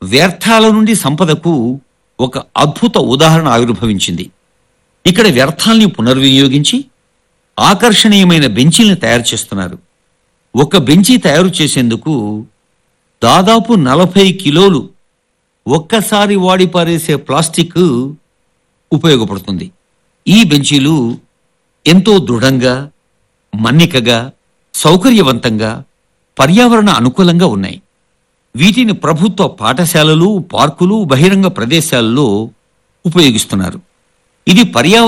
వ్యర్థాల నుండి సంపదకు ఒక అద్భుత ఉదాహరణ ఆవిర్భవించింది ఇక్కడ వ్యర్థాల్ని పునర్వినియోగించి ఆకర్షణీయమైన బెంచీల్ని తయారు చేస్తున్నారు ఒక బెంచీ తయారు చేసేందుకు దాదాపు నలభై కిలోలు ఒక్కసారి వాడి పారేసే ప్లాస్టిక్ ఉపయోగపడుతుంది ఈ బెంచీలు ఎంతో దృఢంగా మన్నికగా సౌకర్యవంతంగా పర్యావరణ అనుకూలంగా ఉన్నాయి వీటిని ప్రభుత్వ పాఠశాలలు పార్కులు బహిరంగ ప్రదేశాల్లో ఉపయోగిస్తున్నారు ఇది పర్యావరణ